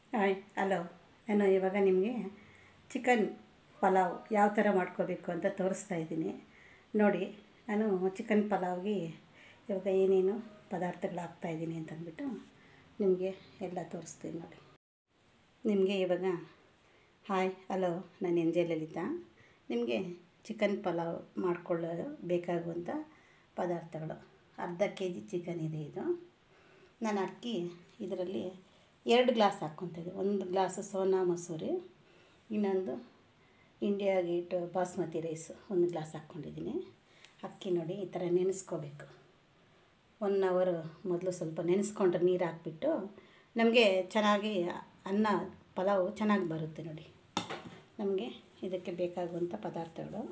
hi hello ನಾನು ಇವಾಗ ನಿಮಗೆ ಚಿಕನ್ ಪಲಾವ್ ಯಾವ ಥರ ಮಾಡ್ಕೋಬೇಕು ಅಂತ ತೋರಿಸ್ತಾ ಇದ್ದೀನಿ ನೋಡಿ ನಾನು ಚಿಕನ್ ಪಲಾವ್ಗೆ ಇವಾಗ ಏನೇನು ಪದಾರ್ಥಗಳು ಹಾಕ್ತಾಯಿದ್ದೀನಿ ಅಂತಂದ್ಬಿಟ್ಟು ನಿಮಗೆ ಎಲ್ಲ ತೋರಿಸ್ತೀನಿ ನೋಡಿ ನಿಮಗೆ ಇವಾಗ ಹಾಯ್ ಹಲೋ ನಾನು ಎನ್ ಜೆ ಲಲಿತಾ ನಿಮಗೆ ಚಿಕನ್ ಪಲಾವ್ ಮಾಡಿಕೊಳ್ಳಲು ಬೇಕಾಗುವಂಥ ಪದಾರ್ಥಗಳು ಅರ್ಧ ಕೆ ಜಿ ಚಿಕನ್ ಇದೆ ಇದು ನಾನು ಅಕ್ಕಿ ಇದರಲ್ಲಿ ಎರಡು ಗ್ಲಾಸ್ ಹಾಕ್ಕೊತಿದ್ದೆ ಒಂದು ಗ್ಲಾಸು ಸೋನಾ ಮಸೂರಿ ಇನ್ನೊಂದು ಇಂಡಿಯಾ ಗೇಟ್ ಬಾಸ್ಮತಿ ರೈಸ್ ಒಂದು ಗ್ಲಾಸ್ ಹಾಕ್ಕೊಂಡಿದ್ದೀನಿ ಅಕ್ಕಿ ನೋಡಿ ಈ ಥರ ನೆನೆಸ್ಕೋಬೇಕು ಒನ್ ಅವರು ಮೊದಲು ಸ್ವಲ್ಪ ನೆನೆಸ್ಕೊಂಡ್ರೆ ನೀರು ಹಾಕ್ಬಿಟ್ಟು ನಮಗೆ ಚೆನ್ನಾಗಿ ಅನ್ನ ಪಲಾವು ಚೆನ್ನಾಗಿ ಬರುತ್ತೆ ನೋಡಿ ನಮಗೆ ಇದಕ್ಕೆ ಬೇಕಾಗುವಂಥ ಪದಾರ್ಥಗಳು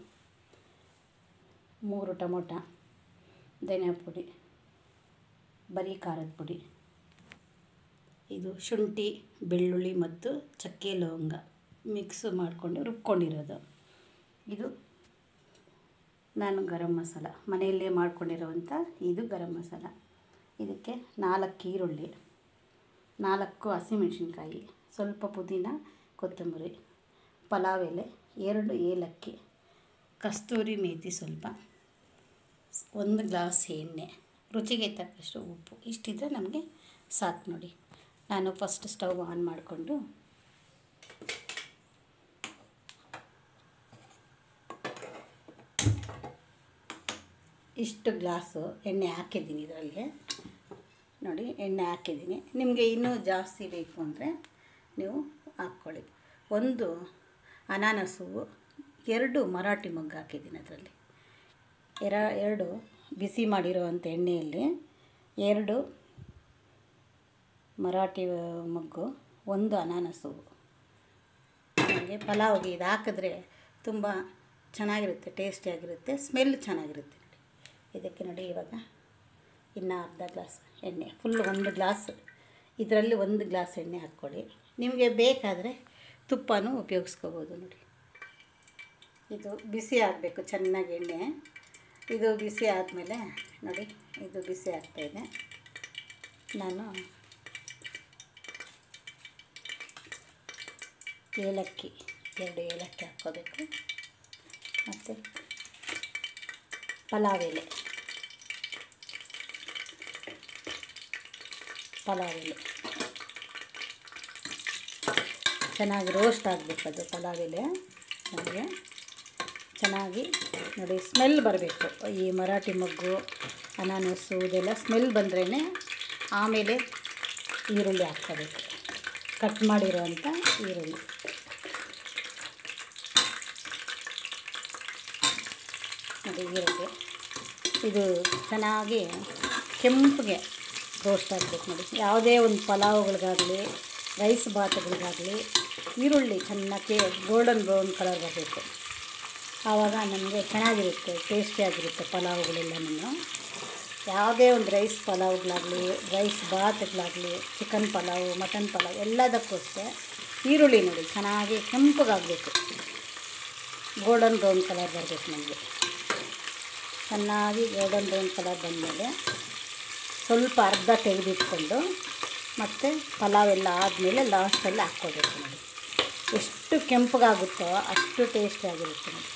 ಮೂರು ಟೊಮೊಟ ಧನಿಯಾ ಪುಡಿ ಬರೀ ಖಾರದ ಪುಡಿ ಇದು ಶುಂಠಿ ಬೆಳ್ಳುಳ್ಳಿ ಮತ್ತು ಚಕ್ಕೆ ಲವಂಗ ಮಿಕ್ಸ್ ಮಾಡಿಕೊಂಡು ರುಬ್ಕೊಂಡಿರೋದು ಇದು ನಾನು ಗರಂ ಮಸಾಲ ಮನೆಯಲ್ಲೇ ಮಾಡ್ಕೊಂಡಿರೋವಂಥ ಇದು ಗರಂ ಮಸಾಲ ಇದಕ್ಕೆ ನಾಲ್ಕು ಈರುಳ್ಳಿ ನಾಲ್ಕು ಹಸಿಮೆಣಸಿನ್ಕಾಯಿ ಸ್ವಲ್ಪ ಪುದೀನ ಕೊತ್ತಂಬರಿ ಪಲಾವ್ ಎಲೆ ಎರಡು ಏಲಕ್ಕಿ ಕಸ್ತೂರಿ ಮೇಥಿ ಸ್ವಲ್ಪ ಒಂದು ಗ್ಲಾಸ್ ಎಣ್ಣೆ ರುಚಿಗೆ ತಕ್ಕಷ್ಟು ಉಪ್ಪು ಇಷ್ಟಿದ್ರೆ ನಮಗೆ ಸಾಕು ನೋಡಿ ನಾನು ಫಸ್ಟ್ ಸ್ಟವ್ ಆನ್ ಮಾಡಿಕೊಂಡು ಇಷ್ಟು ಗ್ಲಾಸು ಎಣ್ಣೆ ಹಾಕಿದ್ದೀನಿ ಇದರಲ್ಲಿ ನೋಡಿ ಎಣ್ಣೆ ಹಾಕಿದ್ದೀನಿ ನಿಮಗೆ ಇನ್ನೂ ಜಾಸ್ತಿ ಬೇಕು ಅಂದರೆ ನೀವು ಹಾಕ್ಕೊಳ್ಳಿ ಒಂದು ಅನಾನಸು ಎರಡು ಮರಾಠಿ ಮೊಗ್ಗು ಹಾಕಿದ್ದೀನಿ ಅದರಲ್ಲಿ ಎರ ಎರಡು ಬಿಸಿ ಮಾಡಿರೋವಂಥ ಎಣ್ಣೆಯಲ್ಲಿ ಎರಡು ಮರಾಠಿ ಮೊಗ್ಗು ಒಂದು ಅನಾನಸು ನನಗೆ ಪಲಾವ್ಗೆ ಇದು ಹಾಕಿದ್ರೆ ತುಂಬ ಚೆನ್ನಾಗಿರುತ್ತೆ ಟೇಸ್ಟಿಯಾಗಿರುತ್ತೆ ಸ್ಮೆಲ್ ಚೆನ್ನಾಗಿರುತ್ತೆ ನೋಡಿ ಇದಕ್ಕೆ ನೋಡಿ ಇವಾಗ ಇನ್ನು ಅರ್ಧ ಗ್ಲಾಸ್ ಎಣ್ಣೆ ಫುಲ್ ಒಂದು ಗ್ಲಾಸ್ ಇದರಲ್ಲಿ ಒಂದು ಗ್ಲಾಸ್ ಎಣ್ಣೆ ಹಾಕ್ಕೊಳ್ಳಿ ನಿಮಗೆ ಬೇಕಾದರೆ ತುಪ್ಪನೂ ಉಪಯೋಗಿಸ್ಕೋಬೋದು ನೋಡಿ ಇದು ಬಿಸಿ ಆಗಬೇಕು ಚೆನ್ನಾಗಿ ಎಣ್ಣೆ ಇದು ಬಿಸಿ ಆದಮೇಲೆ ನೋಡಿ ಇದು ಬಿಸಿ ಆಗ್ತಾಯಿದೆ ನಾನು ಏಲಕ್ಕಿ ಎರಡು ಏಲಕ್ಕಿ ಹಾಕ್ಕೋಬೇಕು ಮತ್ತು ಪಲಾವ್ ಎಲೆ ಪಲಾವ್ ಎಲೆ ಚೆನ್ನಾಗಿ ರೋಸ್ಟ್ ಆಗಬೇಕು ಅದು ಪಲಾವ್ ಎಲೆ ನಮಗೆ ಚೆನ್ನಾಗಿ ನೋಡಿ ಸ್ಮೆಲ್ ಬರಬೇಕು ಈ ಮರಾಠಿ ಮೊಗ್ಗು ಅನಾನಸು ಇದೆಲ್ಲ ಸ್ಮೆಲ್ ಬಂದ್ರೇ ಆಮೇಲೆ ಈರುಳ್ಳಿ ಹಾಕ್ಕೋಬೇಕು ಕಟ್ ಮಾಡಿರೋವಂಥ ಈರುಳ್ಳಿ ನೋಡಿ ಈರುಳ್ಳಿ ಇದು ಚೆನ್ನಾಗಿ ಕೆಂಪಗೆ ರೋಸ್ಟ್ ಆಗಬೇಕು ನೋಡಿ ಯಾವುದೇ ಒಂದು ಪಲಾವ್ಗಳಿಗಾಗಲಿ ರೈಸ್ ಬಾತ್ಗಳಿಗಾಗಲಿ ಈರುಳ್ಳಿ ಚೆನ್ನಾಗಿ ಗೋಲ್ಡನ್ ಬ್ರೌನ್ ಕಲರ್ ಬರಬೇಕು ಆವಾಗ ನಮಗೆ ಚೆನ್ನಾಗಿರುತ್ತೆ ಟೇಸ್ಟಿಯಾಗಿರುತ್ತೆ ಪಲಾವ್ಗಳೆಲ್ಲನೂ ಯಾವುದೇ ಒಂದು ರೈಸ್ ಪಲಾವ್ಗಳಾಗಲಿ ರೈಸ್ ಬಾತ್ಗಳಾಗಲಿ ಚಿಕನ್ ಪಲಾವು ಮಟನ್ ಪಲಾವ್ ಎಲ್ಲದಕ್ಕೂ ಅಷ್ಟೇ ಈರುಳ್ಳಿ ನೋಡಿ ಚೆನ್ನಾಗಿ ಕೆಂಪಗಾಗಬೇಕು ಗೋಲ್ಡನ್ ಬ್ರೌನ್ ಕಲರ್ ಬರಬೇಕು ನಮಗೆ ಚೆನ್ನಾಗಿ ಗೋಲ್ಡನ್ ಬ್ರೌನ್ ಕಲರ್ ಬಂದಮೇಲೆ ಸ್ವಲ್ಪ ಅರ್ಧ ತೆಗೆದಿಟ್ಕೊಂಡು ಮತ್ತು ಪಲಾವ್ ಎಲ್ಲ ಆದಮೇಲೆ ಲಾಸ್ಟಲ್ಲಿ ಹಾಕ್ಕೋಬೇಕು ನೋಡಿ ಎಷ್ಟು ಕೆಂಪಗಾಗುತ್ತೋ ಅಷ್ಟು ಟೇಸ್ಟಿಯಾಗಿರುತ್ತೆ ನೋಡಿ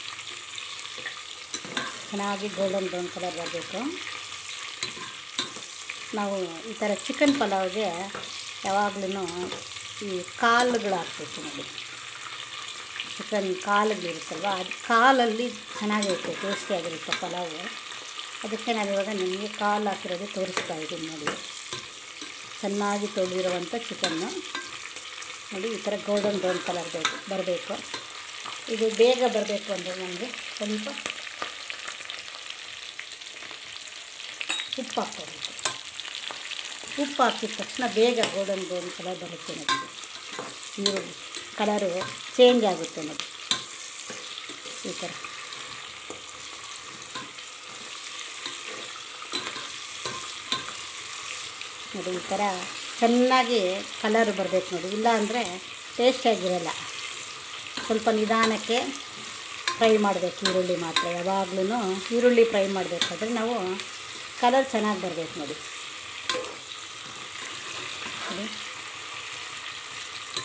ಚೆನ್ನಾಗಿ ಗೋಲ್ಡನ್ ಬ್ರೌನ್ ಕಲರ್ ಬರಬೇಕು ನಾವು ಈ ಥರ ಚಿಕನ್ ಪಲಾವ್ಗೆ ಯಾವಾಗಲೂ ಈ ಕಾಳುಗಳು ಹಾಕ್ಬೇಕು ನೋಡಿ ಚಿಕನ್ ಕಾಳುಗಳಿರುತ್ತಲ್ವ ಅದು ಕಾಲಲ್ಲಿ ಚೆನ್ನಾಗಿರುತ್ತೆ ಟೇಸ್ಟಿಯಾಗಿರುತ್ತೆ ಪಲಾವು ಅದಕ್ಕೆ ನಾನು ಇವಾಗ ನಿಮಗೆ ಕಾಲು ಹಾಕಿರೋದು ತೋರಿಸ್ತಾ ಇದ್ದೀನಿ ನೋಡಿ ಚೆನ್ನಾಗಿ ತೊಳೆದಿರುವಂಥ ಚಿಕನ್ನು ನೋಡಿ ಈ ಥರ ಗೋಲ್ಡನ್ ಬ್ರೌನ್ ಕಲರ್ ಬೇಕು ಬರಬೇಕು ಇದು ಬೇಗ ಬರಬೇಕು ಅಂದರೆ ನಮಗೆ ಸ್ವಲ್ಪ ಉಪ್ಪು ಹಾಕ್ಕೋಬೇಕು ಉಪ್ಪು ಹಾಕಿದ ತಕ್ಷಣ ಬೇಗ ಗೋಲ್ಡನ್ ಬ್ರೌನ್ ಕಲರ್ ಬರುತ್ತೆ ನಮಗೆ ಈರುಳ್ಳಿ ಕಲರು ಚೇಂಜ್ ಆಗುತ್ತೆ ನೋಡಿ ಈ ಥರ ನೋಡಿ ಈ ಥರ ಚೆನ್ನಾಗಿ ಕಲರ್ ಬರಬೇಕು ನೋಡಿ ಇಲ್ಲ ಅಂದರೆ ಟೇಸ್ಟಿಯಾಗಿರಲ್ಲ ಸ್ವಲ್ಪ ನಿಧಾನಕ್ಕೆ ಫ್ರೈ ಮಾಡಬೇಕು ಈರುಳ್ಳಿ ಮಾತ್ರ ಯಾವಾಗಲೂ ಈರುಳ್ಳಿ ಫ್ರೈ ಮಾಡಬೇಕಾದ್ರೆ ನಾವು ಕಲರ್ ಚೆನ್ನಾಗಿ ಬರಬೇಕು ನೋಡಿ ನೋಡಿ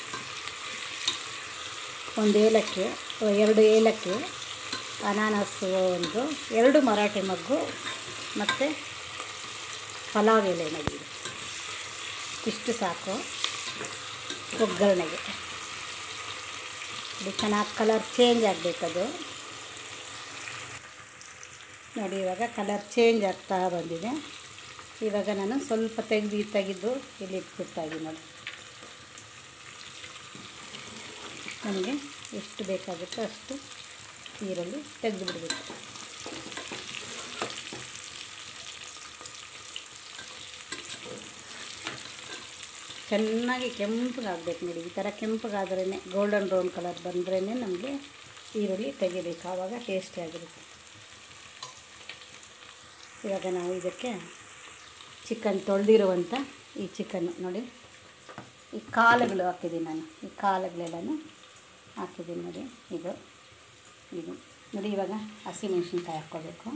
ಒಂದು ಏಲಕ್ಕಿ ಎರಡು ಏಲಕ್ಕಿ ಅನಾನಸ್ಸು ಒಂದು ಎರಡು ಮರಾಠಿ ಮಗ್ಗು ಮತ್ತು ಪಲಾವ್ ಎಲೆ ನೋಡಿ ಇಷ್ಟು ಸಾಕು ಒಗ್ಗರಣೆಗೆ ಇದು ಚೆನ್ನಾಗಿ ಕಲರ್ ಚೇಂಜ್ ಆಗಬೇಕದು ನೋಡಿ ಇವಾಗ ಕಲರ್ ಚೇಂಜ್ ಆಗ್ತಾ ಬಂದಿದೆ ಇವಾಗ ನಾನು ಸ್ವಲ್ಪ ತೆಗೆದು ತೆಗೆದು ಇಲ್ಲಿ ಇಟ್ಬಿಡ್ತಾ ಇದ್ದೀನಿ ನೋಡಿ ನನಗೆ ಎಷ್ಟು ಬೇಕಾಗುತ್ತೋ ಅಷ್ಟು ನೀರಲ್ಲಿ ತೆಗೆದು ಬಿಡಬೇಕು ಚೆನ್ನಾಗಿ ಕೆಂಪಗಾಗಬೇಕು ನೋಡಿ ಈ ಥರ ಕೆಂಪಗಾದ್ರೇ ಗೋಲ್ಡನ್ ಬ್ರೌನ್ ಕಲರ್ ಬಂದ್ರೇ ನಮಗೆ ಈರುಳ್ಳಿ ತೆಗಿಬೇಕು ಆವಾಗ ಟೇಸ್ಟಿಯಾಗಿರುತ್ತೆ ಇವಾಗ ನಾವು ಇದಕ್ಕೆ ಚಿಕನ್ ತೊಳೆದಿರುವಂಥ ಈ ಚಿಕನ್ ನೋಡಿ ಈ ಕಾಳುಗಳು ಹಾಕಿದ್ದೀನಿ ನಾನು ಈ ಕಾಳುಗಳೆಲ್ಲನೂ ಹಾಕಿದ್ದೀನಿ ನೋಡಿ ಇದು ಇದು ನೋಡಿ ಇವಾಗ ಹಸಿಮೆಣ್ಸಿನ್ಕಾಯಿ ಹಾಕ್ಕೋಬೇಕು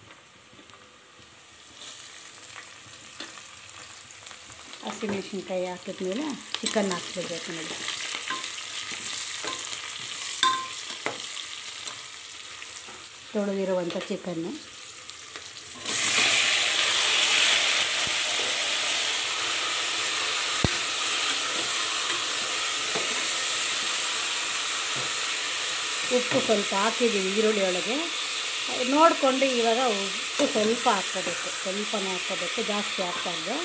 ಹಸಿಮೆಣ್ಸಿನ್ಕಾಯಿ ಹಾಕಿದ್ಮೇಲೆ ಚಿಕನ್ ಹಾಕ್ಬಿಡ್ಬೇಕು ನೋಡಿ ತೊಳೆದಿರುವಂಥ ಚಿಕನ್ನು ಉಪ್ಪು ಸ್ವಲ್ಪ ಹಾಕಿದ್ದೀವಿ ಈರುಳ್ಳಿ ಒಳಗೆ ನೋಡಿಕೊಂಡು ಇವಾಗ ಉಪ್ಪು ಸ್ವಲ್ಪ ಹಾಕ್ಕೋಬೇಕು ಸ್ವಲ್ಪನೇ ಹಾಕ್ಕೋಬೇಕು ಜಾಸ್ತಿ ಹಾಕ್ಬಾರ್ದು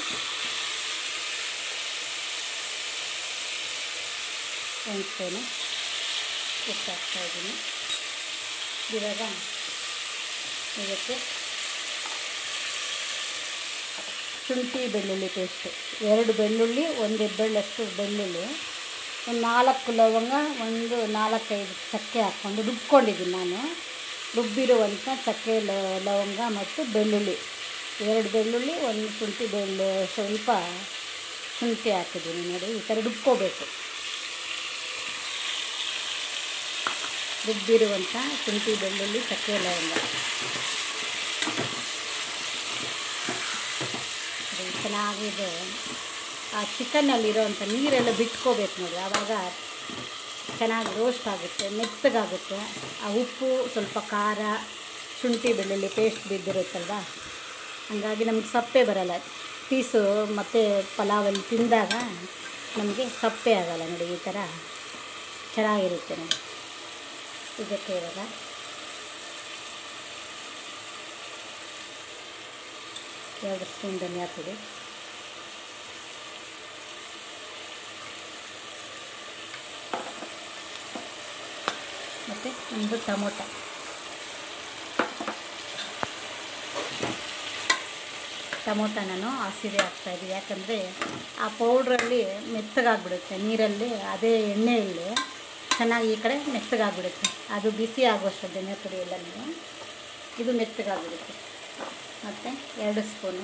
ಒಂದು ಸ್ಪೂನು ಉಪ್ಪು ಹಾಕ್ತಾಯಿದ್ದೀನಿ ಇವಾಗ ಇದಕ್ಕೆ ಶುಂಠಿ ಬೆಳ್ಳುಳ್ಳಿ ಪೇಸ್ಟು ಎರಡು ಬೆಳ್ಳುಳ್ಳಿ ಒಂದು ಹೆಬ್ಬೆಳ್ಳಷ್ಟು ಬೆಳ್ಳುಳ್ಳಿ ಒಂದು ನಾಲ್ಕು ಲವಂಗ ಒಂದು ನಾಲ್ಕೈದು ಚಕ್ಕೆ ಹಾಕ್ಕೊಂಡು ರುಬ್ಕೊಂಡಿದ್ದೀನಿ ನಾನು ರುಬ್ಬಿರುವಂಥ ಚಕ್ಕೆ ಲ- ಲವಂಗ ಮತ್ತು ಬೆಳ್ಳುಳ್ಳಿ ಎರಡು ಬೆಳ್ಳುಳ್ಳಿ ಒಂದು ಶುಂಠಿ ಬೆಳ್ಳು ಸ್ವಲ್ಪ ಶುಂಠಿ ಹಾಕಿದ್ದೀನಿ ನೋಡಿ ಈ ಥರ ರುಬ್ಕೋಬೇಕು ರುಬ್ಬಿರುವಂಥ ಶುಂಠಿ ಬೆಳ್ಳುಳ್ಳಿ ಚಕ್ಕೆ ಲವಂಗ ಅದು ಚೆನ್ನಾಗಿದೆ ಆ ಚಿಕನ್ನಲ್ಲಿರೋವಂಥ ನೀರೆಲ್ಲ ಬಿಟ್ಕೋಬೇಕು ನೋಡಿ ಆವಾಗ ಚೆನ್ನಾಗಿ ರೋಸ್ಟ್ ಆಗುತ್ತೆ ಮೆತ್ತಗಾಗುತ್ತೆ ಆ ಉಪ್ಪು ಸ್ವಲ್ಪ ಖಾರ ಶುಂಠಿ ಬೆಳ್ಳುಳ್ಳಿ ಪೇಸ್ಟ್ ಬಿದ್ದಿರುತ್ತಲ್ವ ಹಾಗಾಗಿ ನಮಗೆ ಸಪ್ಪೆ ಬರಲ್ಲ ಪೀಸು ಮತ್ತು ಪಲಾವಲ್ಲಿ ತಿಂದಾಗ ನಮಗೆ ಸಪ್ಪೆ ಆಗಲ್ಲ ನೋಡಿ ಈ ಥರ ಚೆನ್ನಾಗಿರುತ್ತೆ ನೋಡಿ ಇದಕ್ಕೆ ಇವಾಗ ಎರಡು ಸ್ಪೂನ್ ಧನಿಯಾ ಪುಡಿ ಮತ್ತು ಒಂದು ಟೊಮೊಟೊ ಟೊಮೊಟೊ ನಾನು ಹಸಿದೆ ಹಾಕ್ತಾಯಿದ್ದೆ ಯಾಕಂದರೆ ಆ ಪೌಡ್ರಲ್ಲಿ ಮೆತ್ತಗಾಗ್ಬಿಡುತ್ತೆ ನೀರಲ್ಲಿ ಅದೇ ಎಣ್ಣೆಯಲ್ಲಿ ಚೆನ್ನಾಗಿ ಈ ಕಡೆ ಮೆತ್ತಗಾಗ್ಬಿಡುತ್ತೆ ಅದು ಬಿಸಿ ಆಗುವಷ್ಟು ಧನಿಯಾ ಪುಡಿ ಎಲ್ಲನೂ ಇದು ಮೆತ್ತಗಾಗ್ಬಿಡುತ್ತೆ ಮತ್ತು ಎರಡು ಸ್ಪೂನು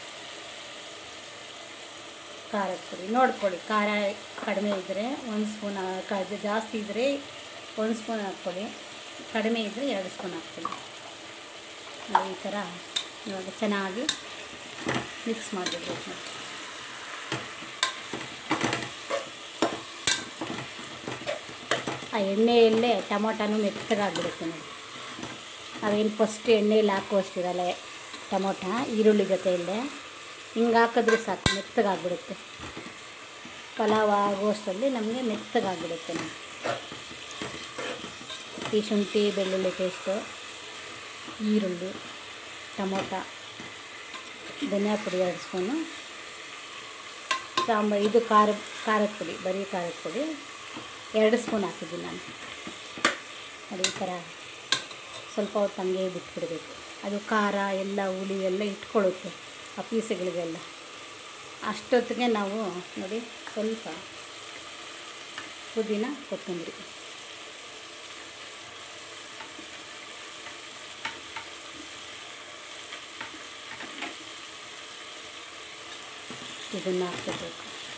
ಖಾರದ ಪುಡಿ ನೋಡ್ಕೊಳ್ಳಿ ಖಾರ ಕಡಿಮೆ ಇದ್ದರೆ ಒಂದು ಸ್ಪೂನ್ ಹಾಕೋದು ಜಾಸ್ತಿ ಇದ್ದರೆ ಒಂದು ಸ್ಪೂನ್ ಹಾಕ್ಕೊಳ್ಳಿ ಕಡಿಮೆ ಇದ್ದರೆ ಎರಡು ಸ್ಪೂನ್ ಹಾಕ್ಕೊಳ್ಳಿ ನಾವು ಈ ಥರ ಇವಾಗ ಚೆನ್ನಾಗಿ ಮಿಕ್ಸ್ ಮಾಡಿಬಿಡ್ಬೇಕು ನೋಡಿ ಆ ಎಣ್ಣೆಯಲ್ಲೇ ಟೊಮೊಟೊನೂ ಮೆತ್ತಗಾಗ್ಬಿಡುತ್ತೆ ನೋಡಿ ನಾವೇನು ಫಸ್ಟ್ ಎಣ್ಣೆಯಲ್ಲಿ ಹಾಕುವಷ್ಟಿರಲ್ಲ ಟೊಮೊಟೊ ಈರುಳ್ಳಿ ಜೊತೆಯಲ್ಲೇ ಹಿಂಗೆ ಹಾಕಿದ್ರೆ ಸಾಕು ಮೆತ್ತಗಾಗ್ಬಿಡುತ್ತೆ ಪಲಾವ್ ಆಗುವಷ್ಟರಲ್ಲಿ ನಮಗೆ ಮೆತ್ತಗಾಗ್ಬಿಡುತ್ತೆ ನೋಡಿ ಈ ಶುಂಠಿ ಬೆಳ್ಳುಳ್ಳಿ ಪೇಸ್ಟು ಈರುಳ್ಳಿ ಟೊಮೊಟೊ ಧನಿಯಾ ಪುಡಿ ಎರಡು ಸ್ಪೂನು ಸಾಂಬಾರು ಇದು ಖಾರ ಖಾರದ ಪುಡಿ ಬರೀ ಖಾರದ ಪುಡಿ ಎರಡು ಸ್ಪೂನ್ ಹಾಕಿದ್ದೀನಿ ನಾನು ನೋಡಿ ಈ ಥರ ಸ್ವಲ್ಪ ಹೊತ್ತು ಹಂಗೆ ಬಿಟ್ಬಿಡಬೇಕು ಅದು ಖಾರ ಎಲ್ಲ ಹುಳಿ ಎಲ್ಲ ಇಟ್ಕೊಳ್ಳುತ್ತೆ ಆ ಪೀಸುಗಳಿಗೆಲ್ಲ ಅಷ್ಟೊತ್ತಿಗೆ ನಾವು ನೋಡಿ ಸ್ವಲ್ಪ ಪುದೀನ ಕೊತ್ತಂಬರಿ ಇದನ್ನು ಹಾಕ್ಕೋಬೇಕು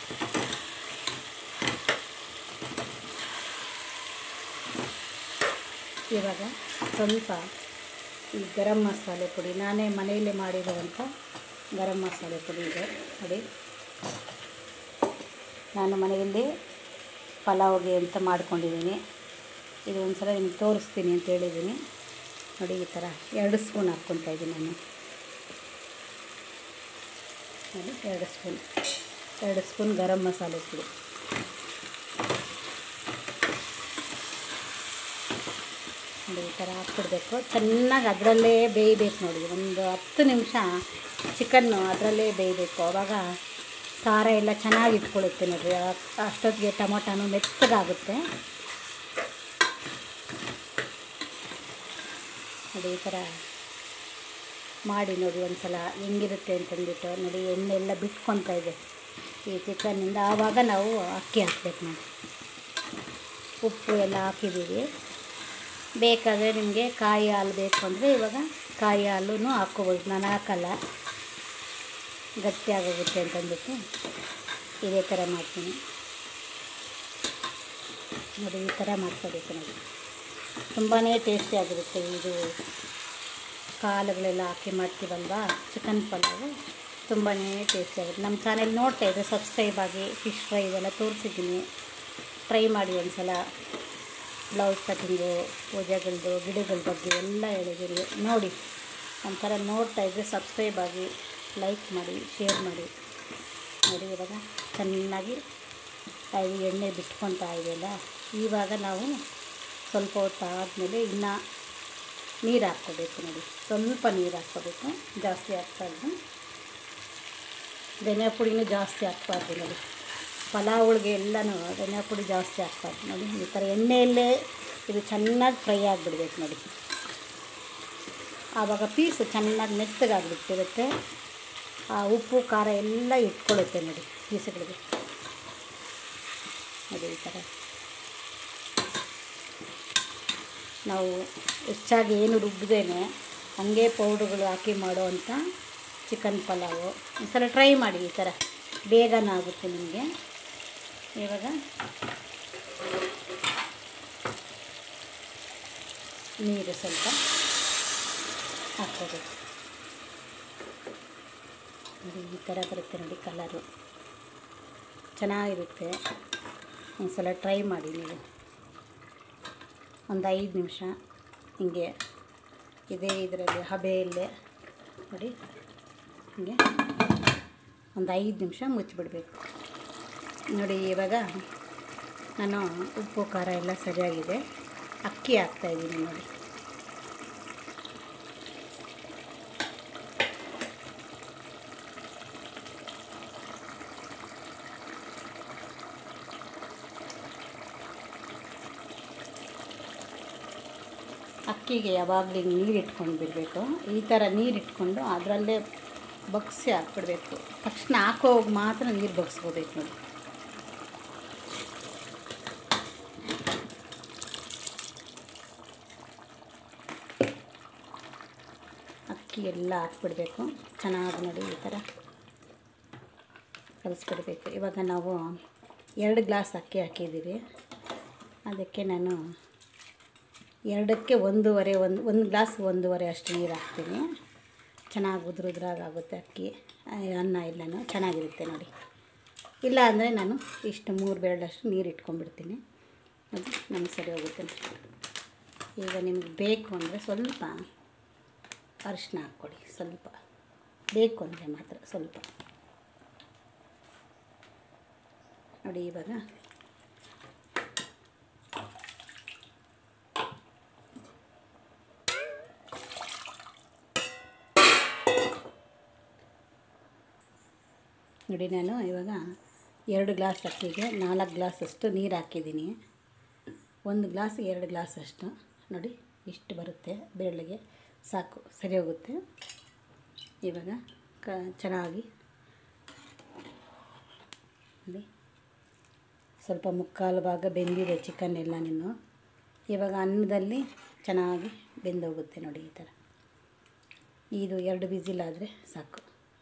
ಇವಾಗ ಸ್ವಲ್ಪ ಈ ಗರಂ ಮಸಾಲೆ ಪುಡಿ ನಾನೇ ಮನೆಯಲ್ಲೇ ಮಾಡಿರುವಂಥ ಗರಂ ಮಸಾಲೆ ಪುಡಿ ಇದೆ ನೋಡಿ ನಾನು ಮನೆಯಲ್ಲಿ ಪಲಾವ್ಗೆ ಅಂತ ಮಾಡ್ಕೊಂಡಿದ್ದೀನಿ ಇದು ಒಂದು ಸಲ ನಿಮ್ಗೆ ತೋರಿಸ್ತೀನಿ ಅಂತ ಹೇಳಿದ್ದೀನಿ ನೋಡಿ ಈ ಥರ ಎರಡು ಸ್ಪೂನ್ ಹಾಕ್ಕೊತಾ ಇದ್ದೀನಿ ನಾನು ನೋಡಿ ಎರಡು ಸ್ಪೂನ್ ಎರಡು ಸ್ಪೂನ್ ಗರಂ ಮಸಾಲೆ ಪುಡಿ ನೋಡಿ ಈ ಥರ ಹಾಕ್ಬಿಡ್ಬೇಕು ಚೆನ್ನಾಗಿ ಅದರಲ್ಲೇ ಬೇಯಬೇಕು ನೋಡಿ ಒಂದು ಹತ್ತು ನಿಮಿಷ ಚಿಕನ್ನು ಅದರಲ್ಲೇ ಬೇಯಬೇಕು ಆವಾಗ ಖಾರ ಎಲ್ಲ ಚೆನ್ನಾಗಿ ಇಟ್ಕೊಳ್ಳುತ್ತೆ ನೋಡಿರಿ ಆ- ಅಷ್ಟೊತ್ತಿಗೆ ಟೊಮೊಟೊನು ಮೆತ್ತಗಾಗುತ್ತೆ ನೋಡಿ ಈ ಥರ ಮಾಡಿ ನೋಡಿ ಒಂದು ಸಲ ಹೆಂಗಿರುತ್ತೆ ಅಂತಂದ್ಬಿಟ್ಟು ನೋಡಿ ಎಣ್ಣೆ ಎಲ್ಲ ಬಿಟ್ಕೊತಾ ಇದೆ ಈ ಚಿಕನ್ನಿಂದ ಆವಾಗ ನಾವು ಅಕ್ಕಿ ಹಾಕ್ಬೇಕು ನೋಡಿ ಉಪ್ಪು ಎಲ್ಲ ಹಾಕಿದ್ದೀವಿ ಬೇಕಾದರೆ ನಿಮಗೆ ಕಾಯಿ ಹಾಲು ಬೇಕು ಅಂದರೆ ಇವಾಗ ಕಾಯಿ ಹಾಲೂ ಹಾಕ್ಕೋಬೋದು ನಾನು ಹಾಕಲ್ಲ ಗಟ್ಟಿ ಆಗೋಗುತ್ತೆ ಅಂತಂದ್ಬಿಟ್ಟು ಇದೇ ಥರ ಮಾಡ್ತೀನಿ ನೋಡಿ ಈ ಥರ ಮಾಡ್ಕೋಬೇಕು ನೋಡಿ ತುಂಬಾ ಟೇಸ್ಟಿಯಾಗಿರುತ್ತೆ ಇದು ಕಾಳುಗಳೆಲ್ಲ ಹಾಕಿ ಮಾಡ್ತೀವಲ್ವಾ ಚಿಕನ್ ಪಲಾವು ತುಂಬಾ ಟೇಸ್ಟಿಯಾಗುತ್ತೆ ನಮ್ಮ ಚಾನೆಲ್ ನೋಡ್ತಾ ಇದ್ದರೆ ಸಬ್ಸ್ಕ್ರೈಬ್ ಆಗಿ ಫಿಶ್ ಫ್ರೈ ಇದೆಲ್ಲ ತೋರಿಸಿದ್ದೀನಿ ಟ್ರೈ ಮಾಡಿ ಒಂದು ಸಲ ಬ್ಲೌಸ್ ಕಟಿಂಗು ಪೂಜೆಗಳದ್ದು ಗಿಡಗಳ ಬಗ್ಗೆ ಎಲ್ಲ ಹೇಳಿದ್ದೀನಿ ನೋಡಿ ಒಂಥರ ನೋಡ್ತಾ ಇದ್ದರೆ ಸಬ್ಸ್ಕ್ರೈಬ್ ಆಗಿ ಲೈಕ್ ಮಾಡಿ ಶೇರ್ ಮಾಡಿ ನೋಡಿ ಇವಾಗ ಚೆನ್ನಾಗಿ ಅದು ಎಣ್ಣೆ ಬಿಟ್ಕೊತಾ ಇದೆಯಲ್ಲ ಇವಾಗ ನಾವು ಸ್ವಲ್ಪ ಹೊತ್ತು ಆದಮೇಲೆ ಇನ್ನು ನೀರು ಹಾಕ್ಕೋಬೇಕು ನೋಡಿ ಸ್ವಲ್ಪ ನೀರು ಹಾಕ್ಕೋಬೇಕು ಜಾಸ್ತಿ ಹಾಕ್ಬಾರ್ದು ಧನಿಯಾ ಪುಡಿನೂ ಜಾಸ್ತಿ ಹಾಕ್ಬಾರ್ದು ನೋಡಿ ಪಲಾವ್ಗಳಿಗೆ ಎಲ್ಲನೂ ಧನಿಯಾ ಪುಡಿ ಜಾಸ್ತಿ ಹಾಕ್ಬಾರ್ದು ನೋಡಿ ಈ ಥರ ಎಣ್ಣೆಯಲ್ಲೇ ಇದು ಚೆನ್ನಾಗಿ ಫ್ರೈ ಆಗಿಬಿಡ್ಬೇಕು ನೋಡಿ ಆವಾಗ ಪೀಸು ಚೆನ್ನಾಗಿ ಮೆತ್ತಗಾಗ್ಬಿಟ್ಟಿರುತ್ತೆ ಆ ಉಪ್ಪು ಖಾರ ಎಲ್ಲ ಇಟ್ಕೊಳ್ಳುತ್ತೆ ನೋಡಿ ಪೀಸುಗಳಿಗೆ ನೋಡಿ ಈ ಥರ ನಾವು ಹೆಚ್ಚಾಗಿ ಏನು ರುಬ್ದೇನೆ ಹಂಗೆ ಪೌಡ್ರುಗಳು ಹಾಕಿ ಮಾಡೋವಂಥ ಚಿಕನ್ ಪಲಾವು ಈ ಸಲ ಟ್ರೈ ಮಾಡಿ ಈ ಥರ ಬೇಗನೆ ಆಗುತ್ತೆ ನಿಮಗೆ ಇವಾಗ ನೀರು ಸ್ವಲ್ಪ ಹಾಕ್ಕೋಬೇಕು ನೋಡಿ ಈ ಥರ ಬರುತ್ತೆ ನೋಡಿ ಕಲರು ಚೆನ್ನಾಗಿರುತ್ತೆ ಒಂದು ಸಲ ಟ್ರೈ ಮಾಡಿ ನೀವು ಒಂದು ಐದು ನಿಮಿಷ ಹಿಂಗೆ ಇದೇ ಇದರಲ್ಲಿ ಹಬೆಯಲ್ಲೇ ನೋಡಿ ಹಿಂಗೆ ಒಂದು ಐದು ನಿಮಿಷ ಮುಚ್ಚಿಬಿಡ್ಬೇಕು ನೋಡಿ ಇವಾಗ ನಾನು ಉಪ್ಪು ಖಾರ ಎಲ್ಲ ಸರಿಯಾಗಿದೆ ಅಕ್ಕಿ ಹಾಕ್ತಾಯಿದ್ದೀನಿ ನೋಡಿ ಅಕ್ಕಿಗೆ ಯಾವಾಗಲೂ ಹಿಂಗೆ ನೀರು ಇಟ್ಕೊಂಡು ಬಿಡಬೇಕು ಈ ಥರ ನೀರು ಇಟ್ಕೊಂಡು ಅದರಲ್ಲೇ ಬಗ್ಸಿ ಹಾಕ್ಬಿಡ್ಬೇಕು ತಕ್ಷಣ ಹಾಕೋವಾಗ ಮಾತ್ರ ನೀರು ಬಗ್ಸ್ಕೋಬೇಕು ನೋಡಿ ಅಕ್ಕಿ ಎಲ್ಲ ಹಾಕ್ಬಿಡ್ಬೇಕು ಚೆನ್ನಾಗಿ ನೋಡಿ ಈ ಥರ ಕಲಿಸ್ಬಿಡ್ಬೇಕು ಇವಾಗ ನಾವು ಎರಡು ಗ್ಲಾಸ್ ಅಕ್ಕಿ ಹಾಕಿದ್ದೀವಿ ಅದಕ್ಕೆ ನಾನು ಎರಡಕ್ಕೆ ಒಂದೂವರೆ ಒಂದು ಒಂದು ಗ್ಲಾಸ್ ಒಂದೂವರೆ ಅಷ್ಟು ನೀರು ಹಾಕ್ತೀನಿ ಚೆನ್ನಾಗಿ ಉದುರು ಉದುರಾಗುತ್ತೆ ಅಕ್ಕಿ ಆ, ಅನ್ನ ಎಲ್ಲನೂ ಚೆನ್ನಾಗಿರುತ್ತೆ ನೋಡಿ ಇಲ್ಲ ಅಂದರೆ ನಾನು ಇಷ್ಟು ಮೂರು ಬೆರಳಷ್ಟು ನೀರು ಇಟ್ಕೊಂಡ್ಬಿಡ್ತೀನಿ ಅದು ನಮ್ಗೆ ಸರಿ ಹೋಗುತ್ತೆ ಈಗ ನಿಮ್ಗೆ ಬೇಕು ಅಂದರೆ ಸ್ವಲ್ಪ ಅರಿಶಿನ ಹಾಕ್ಕೊಡಿ ಸ್ವಲ್ಪ ಬೇಕು ಅಂದರೆ ಮಾತ್ರ ಸ್ವಲ್ಪ ನೋಡಿ ಇವಾಗ ನೋಡಿ ನಾನು ಇವಾಗ ಎರಡು ಗ್ಲಾಸ್ ಅಕ್ಕಿಗೆ ನಾಲ್ಕು ಗ್ಲಾಸಷ್ಟು ನೀರು ಹಾಕಿದ್ದೀನಿ ಒಂದು ಗ್ಲಾಸಿಗೆ ಎರಡು ಗ್ಲಾಸಷ್ಟು ನೋಡಿ ಇಷ್ಟು ಬರುತ್ತೆ ಬೆರಳಿಗೆ ಸಾಕು ಸರಿ ಹೋಗುತ್ತೆ ಇವಾಗ ಕ ಚೆನ್ನಾಗಿ ನೋಡಿ ಸ್ವಲ್ಪ ಮುಕ್ಕಾಲು ಭಾಗ ಬೆಂದಿದೆ ಚಿಕನ್ ಎಲ್ಲ ನೀನು ಇವಾಗ ಅನ್ನದಲ್ಲಿ ಚೆನ್ನಾಗಿ ಬೆಂದೋಗುತ್ತೆ ನೋಡಿ ಈ ಥರ ಇದು ಎರಡು ಬಿಸಿಲಾದರೆ ಸಾಕು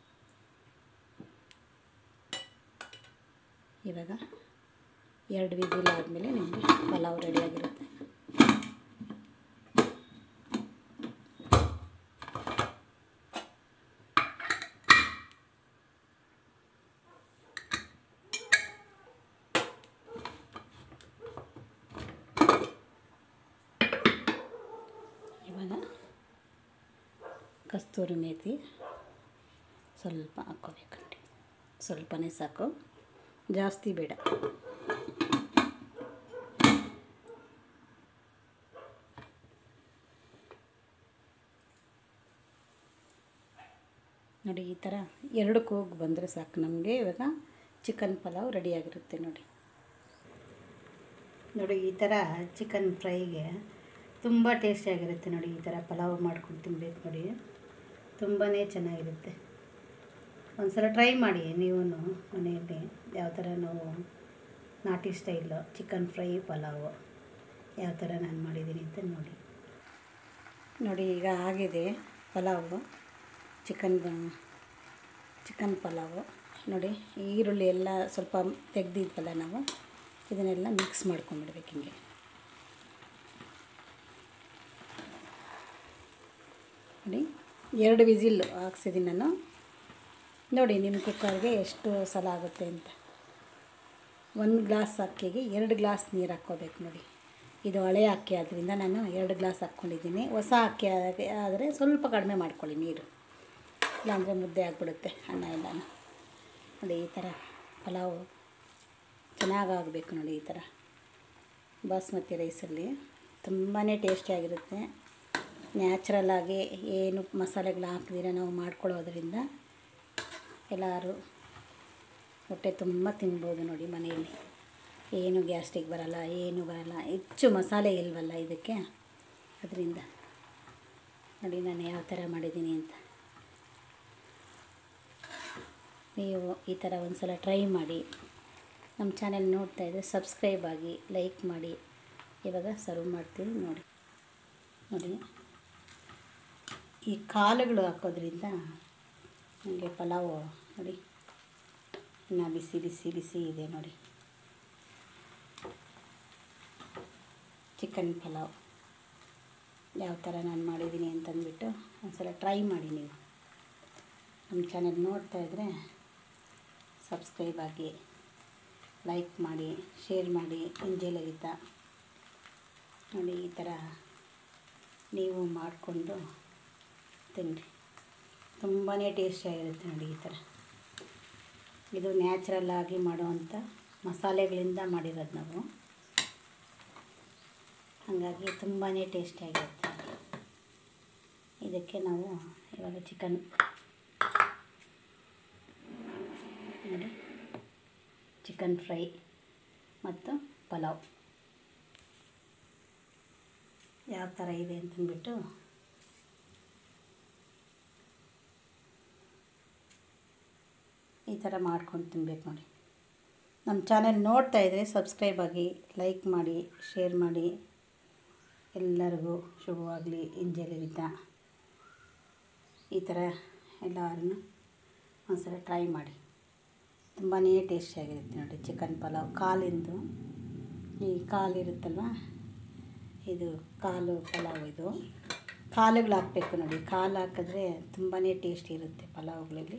ಇವಾಗ ಎರಡು ವಿಸಿಲ್ ಆದಮೇಲೆ ನಿಮಗೆ ಪಲಾವ್ ರೆಡಿಯಾಗಿರುತ್ತೆ ಕಸ್ತೂರಿ ಮೇಥಿ ಸ್ವಲ್ಪ ಹಾಕ್ಕೋಬೇಕಂడి ಸ್ವಲ್ಪನೇ ಸಾಕು ಜಾಸ್ತಿ ಬೇಡ ನೋಡಿ ಈ ಥರ ಎರಡು ಕೂಗು ಬಂದರೆ ಸಾಕು ನಮಗೆ ಇವಾಗ ಚಿಕನ್ ಪಲಾವ್ ರೆಡಿಯಾಗಿರುತ್ತೆ ನೋಡಿ ನೋಡಿ ಈ ಥರ ಚಿಕನ್ ಫ್ರೈಗೆ ತುಂಬ ಟೇಸ್ಟಿಯಾಗಿರುತ್ತೆ ನೋಡಿ ಈ ಥರ ಪಲಾವ್ ಮಾಡ್ಕೊಂಡು ತಿನ್ಬೇಕು ನೋಡಿ ತುಂಬಾ ಚೆನ್ನಾಗಿರುತ್ತೆ ಒಂದ್ಸಲ ಟ್ರೈ ಮಾಡಿ ನೀವು ಮನೆಯಲ್ಲಿ ಯಾವ ಥರ ನಾವು ನಾಟಿ ಸ್ಟೈಲು ಚಿಕನ್ ಫ್ರೈ ಪಲಾವು ಯಾವ ಥರ ನಾನು ಮಾಡಿದ್ದೀನಿ ಅಂತ ನೋಡಿ ನೋಡಿ ಈಗ ಆಗಿದೆ ಪಲಾವು ಚಿಕನ್ ಚಿಕನ್ ಪಲಾವು ನೋಡಿ ಈರುಳ್ಳಿ ಎಲ್ಲ ಸ್ವಲ್ಪ ತೆಗ್ದಿದ್ವಲ್ಲ ನಾವು ಇದನ್ನೆಲ್ಲ ಮಿಕ್ಸ್ ಮಾಡ್ಕೊಂಬಿಡ್ಬೇಕು ಹಿಂಗೆ ನೋಡಿ ಎರಡು ವಿಸಿಲ್ ಹಾಕ್ಸಿದ್ದೀನಿ ನಾನು ನೋಡಿ ನಿಮ್ಮ ಕುಕ್ಕರ್ಗೆ ಎಷ್ಟು ಸಲ ಆಗುತ್ತೆ ಅಂತ ಒಂದು ಗ್ಲಾಸ್ ಅಕ್ಕಿಗೆ ಎರಡು ಗ್ಲಾಸ್ ನೀರು ಹಾಕ್ಕೋಬೇಕು ನೋಡಿ ಇದು ಹಳೆ ಅಕ್ಕಿ ಆದ್ದರಿಂದ ನಾನು ಎರಡು ಗ್ಲಾಸ್ ಹಾಕ್ಕೊಂಡಿದ್ದೀನಿ ಹೊಸ ಅಕ್ಕಿ ಆದರೆ ಸ್ವಲ್ಪ ಕಡಿಮೆ ಮಾಡ್ಕೊಳ್ಳಿ ನೀರು ಇಲ್ಲಾಂದರೆ ಮುದ್ದೆ ಆಗಿಬಿಡುತ್ತೆ ಅನ್ನ ಎಲ್ಲನೂ ನೋಡಿ ಈ ಥರ ಪಲಾವು ಚೆನ್ನಾಗಾಗಬೇಕು ನೋಡಿ ಈ ಥರ ಬಾಸ್ಮತಿ ರೈಸಲ್ಲಿ ತುಂಬಾ ಟೇಸ್ಟಿಯಾಗಿರುತ್ತೆ ನ್ಯಾಚುರಲ್ಲಾಗಿ ಏನು ಮಸಾಲೆಗಳು ಹಾಕ್ದಿರ ನಾವು ಮಾಡ್ಕೊಳ್ಳೋದ್ರಿಂದ ಎಲ್ಲರೂ ಹೊಟ್ಟೆ ತುಂಬ ತಿನ್ಬೋದು ನೋಡಿ ಮನೆಯಲ್ಲಿ ಏನು ಗ್ಯಾಸ್ಟ್ರಿಕ್ ಬರಲ್ಲ ಏನು ಬರಲ್ಲ ಹೆಚ್ಚು ಮಸಾಲೆ ಇಲ್ವಲ್ಲ ಇದಕ್ಕೆ ಅದರಿಂದ ನೋಡಿ ನಾನು ಯಾವ ಥರ ಮಾಡಿದ್ದೀನಿ ಅಂತ ನೀವು ಈ ಥರ ಒಂದು ಸಲ ಟ್ರೈ ಮಾಡಿ ನಮ್ಮ ಚಾನೆಲ್ ನೋಡ್ತಾ ಇದ್ದರೆ ಸಬ್ಸ್ಕ್ರೈಬ್ ಆಗಿ ಲೈಕ್ ಮಾಡಿ ಇವಾಗ ಸರ್ವ್ ಮಾಡ್ತೀವಿ ನೋಡಿ ನೋಡಿ ಈ ಕಾಳುಗಳು ಹಾಕೋದ್ರಿಂದ ನನಗೆ ಪಲಾವು ನೋಡಿ ಇನ್ನು ಬಿಸಿ ಬಿಸಿ ಬಿಸಿ ಇದೆ ನೋಡಿ ಚಿಕನ್ ಪಲಾವ್ ಯಾವ ಥರ ನಾನು ಮಾಡಿದ್ದೀನಿ ಅಂತಂದ್ಬಿಟ್ಟು ಒಂದ್ಸಲ ಟ್ರೈ ಮಾಡಿ ನೀವು ನಮ್ಮ ಚಾನೆಲ್ ನೋಡ್ತಾ ಇದ್ದರೆ ಸಬ್ಸ್ಕ್ರೈಬ್ ಆಗಿ ಲೈಕ್ ಮಾಡಿ ಶೇರ್ ಮಾಡಿ ಎಂಜೆ ಲಲಿತಾ ನೋಡಿ ಈ ಥರ ನೀವು ಮಾಡಿಕೊಂಡು ತಿನ್ನಿರಿ ತುಂಬಾ ಟೇಸ್ಟಿಯಾಗಿರುತ್ತೆ ನೋಡಿ ಈ ಥರ ಇದು ನ್ಯಾಚುರಲ್ ಆಗಿ ಮಾಡುವಂಥ ಮಸಾಲೆಗಳಿಂದ ಮಾಡಿರೋದು ನಾವು ಹಾಗಾಗಿ ತುಂಬಾ ಟೇಸ್ಟಿಯಾಗಿರುತ್ತೆ ಇದಕ್ಕೆ ನಾವು ಇವಾಗ ಚಿಕನ್ ನೋಡಿ ಚಿಕನ್ ಫ್ರೈ ಮತ್ತು ಪಲಾವ್ ಯಾವ ಥರ ಇದೆ ಅಂತಂದ್ಬಿಟ್ಟು ಈ ಥರ ಮಾಡ್ಕೊಂಡು ತಿನ್ಬೇಕು ನೋಡಿ ನಮ್ಮ ಚಾನೆಲ್ ನೋಡ್ತಾ ಇದ್ದರೆ ಸಬ್ಸ್ಕ್ರೈಬ್ ಆಗಿ ಲೈಕ್ ಮಾಡಿ ಶೇರ್ ಮಾಡಿ ಎಲ್ಲರಿಗೂ ಶುಭವಾಗಲಿ ಇಂಜಲಿರಿತ ಈ ಥರ ಎಲ್ಲರೂ ಒಂದ್ಸಲ ಟ್ರೈ ಮಾಡಿ ತುಂಬಾ ಟೇಸ್ಟಿಯಾಗಿರುತ್ತೆ ನೋಡಿ ಚಿಕನ್ ಪಲಾವ್ ಕಾಲಿಂದು ಈ ಕಾಲು ಇರುತ್ತಲ್ವ ಇದು ಕಾಲು ಪಲಾವ್ ಇದು ಕಾಲುಗಳು ಹಾಕಬೇಕು ನೋಡಿ ಕಾಲು ಹಾಕಿದ್ರೆ ತುಂಬಾ ಟೇಸ್ಟಿ ಇರುತ್ತೆ ಪಲಾವ್ಗಳಲ್ಲಿ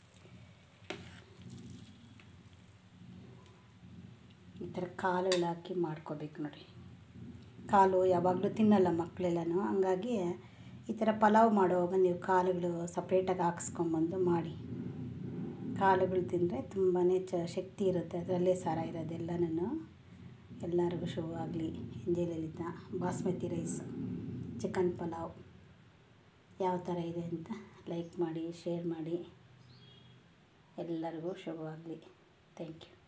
ಈ ಥರ ಕಾಳುಗಳು ಹಾಕಿ ಮಾಡ್ಕೋಬೇಕು ನೋಡಿ ಕಾಲು ಯಾವಾಗಲೂ ತಿನ್ನಲ್ಲ ಮಕ್ಕಳೆಲ್ಲನೂ ಹಂಗಾಗಿ ಈ ಥರ ಪಲಾವ್ ಮಾಡುವಾಗ ನೀವು ಕಾಳುಗಳು ಸಪ್ರೇಟಾಗಿ ಹಾಕ್ಸ್ಕೊಂಬಂದು ಮಾಡಿ ಕಾಳುಗಳು ತಿಂದರೆ ತುಂಬಾ ಚ ಶಕ್ತಿ ಇರುತ್ತೆ ಅದರಲ್ಲೇ ಸಾರ ಇರೋದೆಲ್ಲನೂ ಎಲ್ಲರಿಗೂ ಶುಭವಾಗಲಿ MJ Lalitha basmati rice chicken pulao ಯಾವ ಥರ ಇದೆ ಅಂತ ಲೈಕ್ ಮಾಡಿ ಶೇರ್ ಮಾಡಿ ಎಲ್ಲರಿಗೂ ಶುಭವಾಗಲಿ ಥ್ಯಾಂಕ್ ಯು